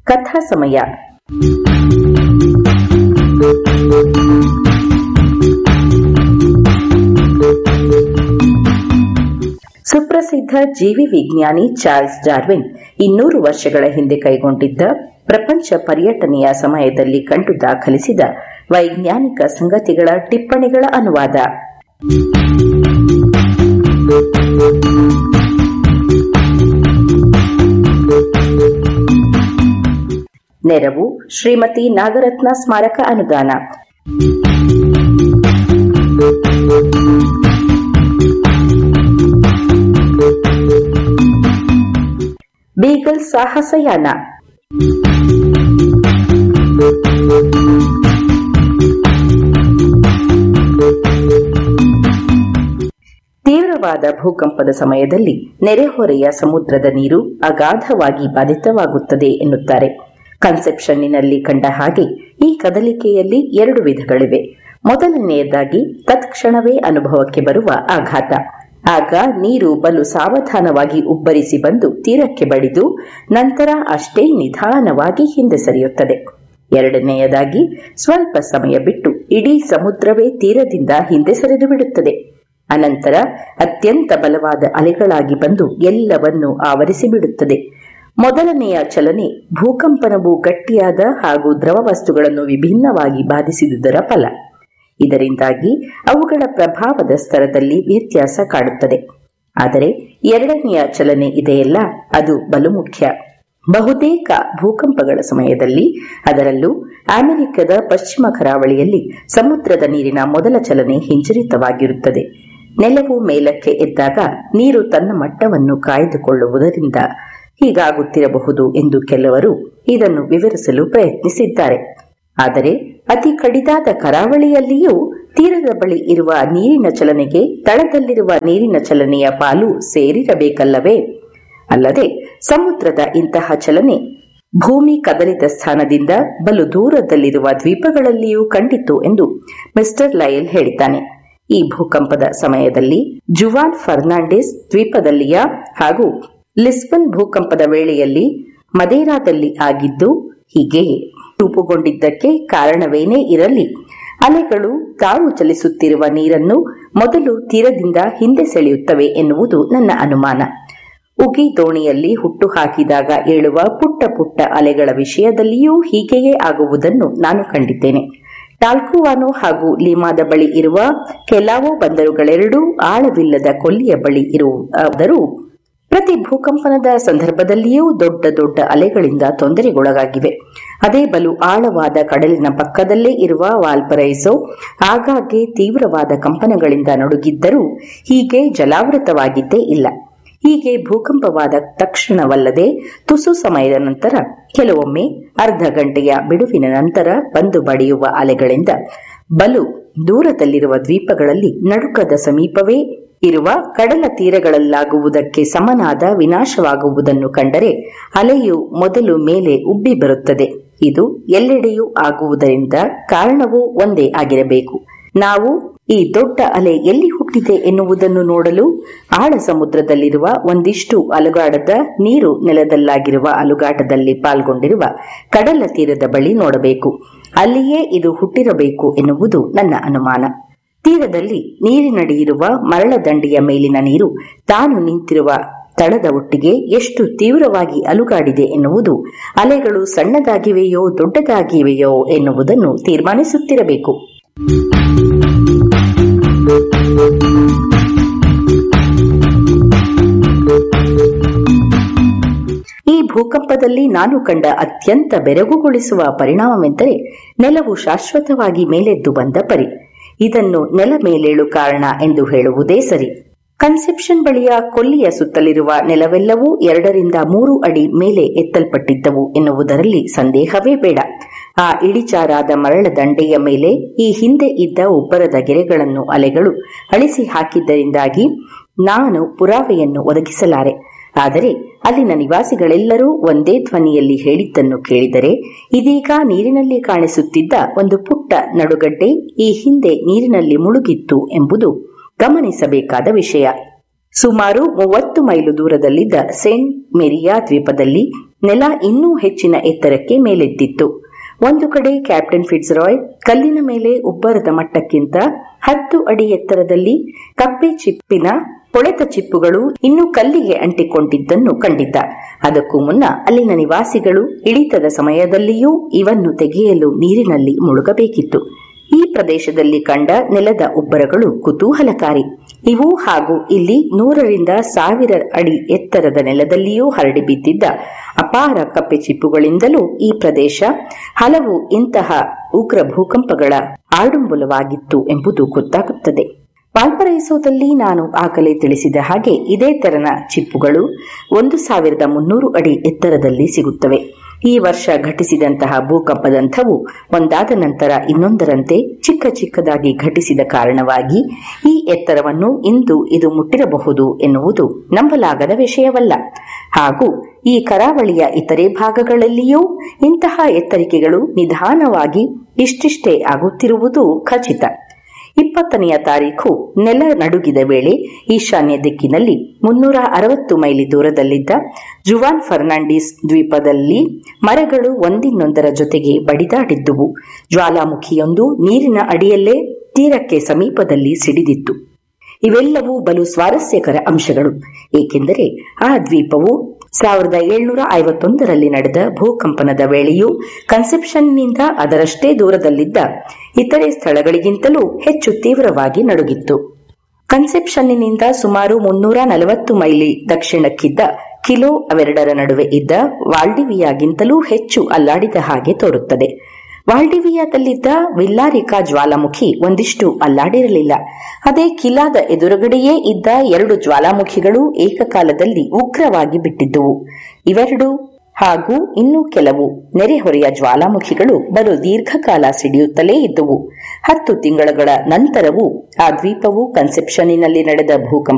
ಕಥಾ ಸಮಯ ಸುಪ್ರಸಿದ್ಧ ಜೀವಿ ವಿಜ್ಞಾನಿ ಚಾರ್ಲ್ಸ್ ಡಾರ್ವಿನ್ ಇನ್ನೂರು ವರ್ಷಗಳ ಹಿಂದೆ ಕೈಗೊಂಡಿದ್ದ ಪ್ರಪಂಚ ಪರ್ಯಟನೆಯ ಸಮಯದಲ್ಲಿ ಕಂಡು ದಾಖಲಿಸಿದ ವೈಜ್ಞಾನಿಕ ಸಂಗತಿಗಳ ಟಿಪ್ಪಣಿಗಳ ಅನುವಾದ ನೆರವು ಶ್ರೀಮತಿ ನಾಗರತ್ನ ಸ್ಮಾರಕ ಅನುದಾನ ಬೀಗಲ್ ಸಾಹಸಯಾನ ತೀವ್ರವಾದ ಭೂಕಂಪದ ಸಮಯದಲ್ಲಿ ನೆರೆಹೊರೆಯ ಸಮುದ್ರದ ನೀರು ಅಗಾಧವಾಗಿ ಬಾಧಿತವಾಗುತ್ತದೆ ಎನ್ನುತ್ತಾರೆ ಕನ್ಸೆಪ್ಷನ್ನಿನಲ್ಲಿ ಕಂಡ ಹಾಗೆ ಈ ಕದಲಿಕೆಯಲ್ಲಿ ಎರಡು ವಿಧಗಳಿವೆ ಮೊದಲನೆಯದಾಗಿ ತತ್ಕ್ಷಣವೇ ಅನುಭವಕ್ಕೆ ಬರುವ ಆಘಾತ ಆಗ ನೀರು ಬಲು ಸಾವಧಾನವಾಗಿ ಉಬ್ಬರಿಸಿ ಬಂದು ತೀರಕ್ಕೆ ಬಡಿದು ನಂತರ ಅಷ್ಟೇ ನಿಧಾನವಾಗಿ ಹಿಂದೆ ಸರಿಯುತ್ತದೆ ಎರಡನೆಯದಾಗಿ ಸ್ವಲ್ಪ ಸಮಯ ಬಿಟ್ಟು ಇಡೀ ಸಮುದ್ರವೇ ತೀರದಿಂದ ಹಿಂದೆ ಸರಿದು ಬಿಡುತ್ತದೆ ಅನಂತರ ಅತ್ಯಂತ ಬಲವಾದ ಅಲೆಗಳಾಗಿ ಬಂದು ಎಲ್ಲವನ್ನೂ ಆವರಿಸಿ ಬಿಡುತ್ತದೆ ಮೊದಲನೆಯ ಚಲನೆ ಭೂಕಂಪನವು ಗಟ್ಟಿಯಾದ ಹಾಗೂ ದ್ರವ ವಸ್ತುಗಳನ್ನು ವಿಭಿನ್ನವಾಗಿ ಬಾಧಿಸಿದುದರ ಫಲ ಇದರಿಂದಾಗಿ ಅವುಗಳ ಪ್ರಭಾವದ ಸ್ತರದಲ್ಲಿ ವ್ಯತ್ಯಾಸ ಕಾಡುತ್ತದೆ ಆದರೆ ಎರಡನೆಯ ಚಲನೆ ಇದೆಯಲ್ಲ ಅದು ಬಲು ಮುಖ್ಯ ಬಹುತೇಕ ಭೂಕಂಪಗಳ ಸಮಯದಲ್ಲಿ ಅದರಲ್ಲೂ ಅಮೆರಿಕದ ಪಶ್ಚಿಮ ಕರಾವಳಿಯಲ್ಲಿ ಸಮುದ್ರದ ನೀರಿನ ಮೊದಲ ಚಲನೆ ಹಿಂಜರಿತವಾಗಿರುತ್ತದೆ ನೆಲವು ಮೇಲಕ್ಕೆ ಎದ್ದಾಗ ನೀರು ತನ್ನ ಮಟ್ಟವನ್ನು ಕಾಯ್ದುಕೊಳ್ಳುವುದರಿಂದ ಹೀಗಾಗುತ್ತಿರಬಹುದು ಎಂದು ಕೆಲವರು ಇದನ್ನು ವಿವರಿಸಲು ಪ್ರಯತ್ನಿಸಿದ್ದಾರೆ ಆದರೆ ಅತಿ ಕಡಿದಾದ ಕರಾವಳಿಯಲ್ಲಿಯೂ ತೀರದ ಬಳಿ ಇರುವ ನೀರಿನ ಚಲನೆಗೆ ತಳದಲ್ಲಿರುವ ನೀರಿನ ಚಲನೆಯ ಪಾಲು ಸೇರಿರಬೇಕಲ್ಲವೇ ಅಲ್ಲದೆ ಸಮುದ್ರದ ಇಂತಹ ಚಲನೆ ಭೂಮಿ ಕದಲಿದ ಸ್ಥಾನದಿಂದ ಬಲು ದೂರದಲ್ಲಿರುವ ದ್ವೀಪಗಳಲ್ಲಿಯೂ ಕಂಡಿತು ಎಂದು ಮಿಸ್ಟರ್ ಲಯಲ್ ಹೇಳಿದ್ದಾನೆ ಈ ಭೂಕಂಪದ ಸಮಯದಲ್ಲಿ ಜುವಾನ್ ಫರ್ನಾಂಡಿಸ್ ದ್ವೀಪದಲ್ಲಿಯ ಹಾಗೂ ಲಿಸ್ಬನ್ ಭೂಕಂಪದ ವೇಳೆಯಲ್ಲಿ ಮದೇರಾದಲ್ಲಿ ಆಗಿದ್ದು ಹೀಗೆಯೇ ರೂಪುಗೊಂಡಿದ್ದಕ್ಕೆ ಕಾರಣವೇನೇ ಇರಲಿ ಅಲೆಗಳು ತಾವು ಚಲಿಸುತ್ತಿರುವ ನೀರನ್ನು ಮೊದಲು ತೀರದಿಂದ ಹಿಂದೆ ಸೆಳೆಯುತ್ತವೆ ಎನ್ನುವುದು ನನ್ನ ಅನುಮಾನ ಉಗಿ ದೋಣಿಯಲ್ಲಿ ಹುಟ್ಟು ಹಾಕಿದಾಗ ಏಳುವ ಪುಟ್ಟ ಪುಟ್ಟ ಅಲೆಗಳ ವಿಷಯದಲ್ಲಿಯೂ ಹೀಗೆಯೇ ಆಗುವುದನ್ನು ನಾನು ಕಂಡಿದ್ದೇನೆ ಟಾಲ್ಕುವಾನೋ ಹಾಗೂ ಲಿಮಾದ ಬಳಿ ಇರುವ ಕೆಲವು ಬಂದರುಗಳೆರಡೂ ಆಳವಿಲ್ಲದ ಕೊಲ್ಲಿಯ ಬಳಿ ಇರುವುದಾದರೂ ಪ್ರತಿ ಭೂಕಂಪನದ ಸಂದರ್ಭದಲ್ಲಿಯೂ ದೊಡ್ಡ ದೊಡ್ಡ ಅಲೆಗಳಿಂದ ತೊಂದರೆಗೊಳಗಾಗಿವೆ ಅದೇ ಬಲು ಆಳವಾದ ಕಡಲಿನ ಪಕ್ಕದಲ್ಲೇ ಇರುವ ವಾಲ್ಪರೈಸೋ ಆಗಾಗ್ಗೆ ತೀವ್ರವಾದ ಕಂಪನಗಳಿಂದ ನಡುಗಿದ್ದರೂ ಹೀಗೆ ಜಲಾವೃತವಾಗಿದ್ದೇ ಇಲ್ಲ ಹೀಗೆ ಭೂಕಂಪವಾದ ತಕ್ಷಣವಲ್ಲದೆ ತುಸು ಸಮಯದ ನಂತರ ಕೆಲವೊಮ್ಮೆ ಅರ್ಧ ಗಂಟೆಯ ಬಿಡುವಿನ ನಂತರ ಬಂದು ಬಡಿಯುವ ಅಲೆಗಳಿಂದ ಬಲು ದೂರದಲ್ಲಿರುವ ದ್ವೀಪಗಳಲ್ಲಿ ನಡುಕದ ಸಮೀಪವೇ ಇರುವ ಕಡಲ ತೀರಗಳಲ್ಲಾಗುವುದಕ್ಕೆ ಸಮನಾದ ವಿನಾಶವಾಗುವುದನ್ನು ಕಂಡರೆ ಅಲೆಯು ಮೊದಲು ಮೇಲೆ ಉಬ್ಬಿ ಬರುತ್ತದೆ ಇದು ಎಲ್ಲೆಡೆಯೂ ಆಗುವುದರಿಂದ ಕಾರಣವೂ ಒಂದೇ ಆಗಿರಬೇಕು ನಾವು ಈ ದೊಡ್ಡ ಅಲೆ ಎಲ್ಲಿ ಹುಟ್ಟಿದೆ ಎನ್ನುವುದನ್ನು ನೋಡಲು ಆಳ ಸಮುದ್ರದಲ್ಲಿರುವ ಒಂದಿಷ್ಟು ಅಲುಗಾಡದ ನೀರು ನೆಲದಲ್ಲಾಗಿರುವ ಅಲುಗಾಟದಲ್ಲಿ ಪಾಲ್ಗೊಂಡಿರುವ ಕಡಲ ತೀರದ ಬಳಿ ನೋಡಬೇಕು ಅಲ್ಲಿಯೇ ಇದು ಹುಟ್ಟಿರಬೇಕು ಎನ್ನುವುದು ನನ್ನ ಅನುಮಾನ ತೀರದಲ್ಲಿ ನೀರಿನಡಿಯಿರುವ ಮರಳ ದಂಡೆಯ ಮೇಲಿನ ನೀರು ತಾನು ನಿಂತಿರುವ ತಳದ ಒಟ್ಟಿಗೆ ಎಷ್ಟು ತೀವ್ರವಾಗಿ ಅಲುಗಾಡಿದೆ ಎನ್ನುವುದು ಅಲೆಗಳು ಸಣ್ಣದಾಗಿವೆಯೋ ದೊಡ್ಡದಾಗಿವೆಯೋ ಎನ್ನುವುದನ್ನು ತೀರ್ಮಾನಿಸುತ್ತಿರಬೇಕು ಈ ಭೂಕಂಪದಲ್ಲಿ ನಾನು ಕಂಡ ಅತ್ಯಂತ ಬೆರಗುಗೊಳಿಸುವ ಪರಿಣಾಮವೆಂದರೆ ನೆಲವು ಶಾಶ್ವತವಾಗಿ ಮೇಲೆದ್ದು ಬಂದ ಪರಿ ಇದನ್ನು ನೆಲ ಮೇಲೇಳು ಕಾರಣ ಎಂದು ಹೇಳುವುದೇ ಸರಿ ಕನ್ಸೆಪ್ಷನ್ ಬಳಿಯ ಕೊಲ್ಲಿಯ ಸುತ್ತಲಿರುವ ನೆಲವೆಲ್ಲವೂ ಎರಡರಿಂದ ಮೂರು ಅಡಿ ಮೇಲೆ ಎತ್ತಲ್ಪಟ್ಟಿದ್ದವು ಎನ್ನುವುದರಲ್ಲಿ ಸಂದೇಹವೇ ಬೇಡ ಆ ಇಳಿಚಾರಾದ ಮರಳ ದಂಡೆಯ ಮೇಲೆ ಈ ಹಿಂದೆ ಇದ್ದ ಒಬ್ಬರದ ಗೆರೆಗಳನ್ನು ಅಲೆಗಳು ಅಳಿಸಿ ಹಾಕಿದ್ದರಿಂದಾಗಿ ನಾನು ಪುರಾವೆಯನ್ನು ಒದಗಿಸಲಾರೆ ಆದರೆ ಅಲ್ಲಿನ ನಿವಾಸಿಗಳೆಲ್ಲರೂ ಒಂದೇ ಧ್ವನಿಯಲ್ಲಿ ಹೇಳಿದ್ದನ್ನು ಕೇಳಿದರೆ ಇದೀಗ ನೀರಿನಲ್ಲಿ ಕಾಣಿಸುತ್ತಿದ್ದ ಒಂದು ಪುಟ್ಟ ನಡುಗಡ್ಡೆ ಈ ಹಿಂದೆ ನೀರಿನಲ್ಲಿ ಮುಳುಗಿತ್ತು ಎಂಬುದು ಗಮನಿಸಬೇಕಾದ ವಿಷಯ ಸುಮಾರು ಮೂವತ್ತು ಮೈಲು ದೂರದಲ್ಲಿದ್ದ ಸೇಂಟ್ ಮೇರಿಯಾ ದ್ವೀಪದಲ್ಲಿ ನೆಲ ಇನ್ನೂ ಹೆಚ್ಚಿನ ಎತ್ತರಕ್ಕೆ ಮೇಲೆದ್ದಿತ್ತು ಒಂದು ಕಡೆ ಕ್ಯಾಪ್ಟನ್ ಫಿಟ್ಸ್ರಾಯ್ ಕಲ್ಲಿನ ಮೇಲೆ ಉಬ್ಬರದ ಮಟ್ಟಕ್ಕಿಂತ ಹತ್ತು ಅಡಿ ಎತ್ತರದಲ್ಲಿ ಕಪ್ಪೆ ಚಿಪ್ಪಿನ ಕೊಳೆತ ಚಿಪ್ಪುಗಳು ಇನ್ನೂ ಕಲ್ಲಿಗೆ ಅಂಟಿಕೊಂಡಿದ್ದನ್ನು ಕಂಡಿದ್ದ ಅದಕ್ಕೂ ಮುನ್ನ ಅಲ್ಲಿನ ನಿವಾಸಿಗಳು ಇಳಿತದ ಸಮಯದಲ್ಲಿಯೂ ಇವನ್ನು ತೆಗೆಯಲು ನೀರಿನಲ್ಲಿ ಮುಳುಗಬೇಕಿತ್ತು ಈ ಪ್ರದೇಶದಲ್ಲಿ ಕಂಡ ನೆಲದ ಉಬ್ಬರಗಳು ಕುತೂಹಲಕಾರಿ ಇವು ಹಾಗೂ ಇಲ್ಲಿ ನೂರರಿಂದ ಸಾವಿರ ಅಡಿ ಎತ್ತರದ ನೆಲದಲ್ಲಿಯೂ ಹರಡಿ ಬಿದ್ದಿದ್ದ ಅಪಾರ ಕಪ್ಪೆ ಚಿಪ್ಪುಗಳಿಂದಲೂ ಈ ಪ್ರದೇಶ ಹಲವು ಇಂತಹ ಉಗ್ರ ಭೂಕಂಪಗಳ ಆಡುಂಬುಲವಾಗಿತ್ತು ಎಂಬುದು ಗೊತ್ತಾಗುತ್ತದೆ ವಾಲ್ಪರೈಸೋದಲ್ಲಿ ನಾನು ಆಗಲೇ ತಿಳಿಸಿದ ಹಾಗೆ ಇದೇ ತೆರನ ಚಿಪ್ಪುಗಳು ಒಂದು ಸಾವಿರದ ಮುನ್ನೂರು ಅಡಿ ಎತ್ತರದಲ್ಲಿ ಸಿಗುತ್ತವೆ ಈ ವರ್ಷ ಘಟಿಸಿದಂತಹ ಭೂಕಂಪದಂಥವು ಒಂದಾದ ನಂತರ ಇನ್ನೊಂದರಂತೆ ಚಿಕ್ಕ ಚಿಕ್ಕದಾಗಿ ಘಟಿಸಿದ ಕಾರಣವಾಗಿ ಈ ಎತ್ತರವನ್ನು ಇಂದು ಇದು ಮುಟ್ಟಿರಬಹುದು ಎನ್ನುವುದು ನಂಬಲಾಗದ ವಿಷಯವಲ್ಲ ಹಾಗೂ ಈ ಕರಾವಳಿಯ ಇತರೆ ಭಾಗಗಳಲ್ಲಿಯೂ ಇಂತಹ ಎತ್ತರಿಕೆಗಳು ನಿಧಾನವಾಗಿ ಇಷ್ಟಿಷ್ಟೇ ಆಗುತ್ತಿರುವುದು ಖಚಿತ ಇಪ್ಪತ್ತನೆಯ ತಾರೀಖು ನೆಲ ನಡುಗಿದ ವೇಳೆ ಈಶಾನ್ಯ ದಿಕ್ಕಿನಲ್ಲಿ ಮುನ್ನೂರ ಅರವತ್ತು ಮೈಲಿ ದೂರದಲ್ಲಿದ್ದ ಜುವಾನ್ ಫರ್ನಾಂಡಿಸ್ ದ್ವೀಪದಲ್ಲಿ ಮರಗಳು ಒಂದಿನ್ನೊಂದರ ಜೊತೆಗೆ ಬಡಿದಾಡಿದ್ದುವು ಜ್ವಾಲಾಮುಖಿಯೊಂದು ನೀರಿನ ಅಡಿಯಲ್ಲೇ ತೀರಕ್ಕೆ ಸಮೀಪದಲ್ಲಿ ಸಿಡಿದಿತ್ತು ಇವೆಲ್ಲವೂ ಬಲು ಸ್ವಾರಸ್ಯಕರ ಅಂಶಗಳು ಏಕೆಂದರೆ ಆ ದ್ವೀಪವು ಸಾವಿರದ ಏಳ್ನೂರ ಐವತ್ತೊಂದರಲ್ಲಿ ನಡೆದ ಭೂಕಂಪನದ ವೇಳೆಯೂ ಕನ್ಸೆಪ್ಷನ್ನಿಂದ ಅದರಷ್ಟೇ ದೂರದಲ್ಲಿದ್ದ ಇತರೆ ಸ್ಥಳಗಳಿಗಿಂತಲೂ ಹೆಚ್ಚು ತೀವ್ರವಾಗಿ ನಡುಗಿತ್ತು ಕನ್ಸೆಪ್ಷನ್ನಿನಿಂದ ಸುಮಾರು ಮುನ್ನೂರ ನಲವತ್ತು ಮೈಲಿ ದಕ್ಷಿಣಕ್ಕಿದ್ದ ಕಿಲೋ ಅವೆರಡರ ನಡುವೆ ಇದ್ದ ವಾಲ್ಡಿವಿಯಾಗಿಂತಲೂ ಹೆಚ್ಚು ಅಲ್ಲಾಡಿದ ಹಾಗೆ ತೋರುತ್ತದೆ ವಾಲ್ಡಿವಿಯಾದಲ್ಲಿದ್ದ ವಿಲ್ಲಾರಿಕಾ ಜ್ವಾಲಾಮುಖಿ ಒಂದಿಷ್ಟು ಅಲ್ಲಾಡಿರಲಿಲ್ಲ ಅದೇ ಕಿಲಾದ ಎದುರುಗಡೆಯೇ ಇದ್ದ ಎರಡು ಜ್ವಾಲಾಮುಖಿಗಳು ಏಕಕಾಲದಲ್ಲಿ ಉಗ್ರವಾಗಿ ಬಿಟ್ಟಿದ್ದುವು ಇವೆರಡು ಹಾಗೂ ಇನ್ನೂ ಕೆಲವು ನೆರೆಹೊರೆಯ ಜ್ವಾಲಾಮುಖಿಗಳು ಬಲು ದೀರ್ಘಕಾಲ ಸಿಡಿಯುತ್ತಲೇ ಇದ್ದುವು ಹತ್ತು ತಿಂಗಳುಗಳ ನಂತರವೂ ಆ ದ್ವೀಪವು ಕನ್ಸೆಪ್ಷನ್ನಿನಲ್ಲಿ ನಡೆದ ಭೂಕಂಪ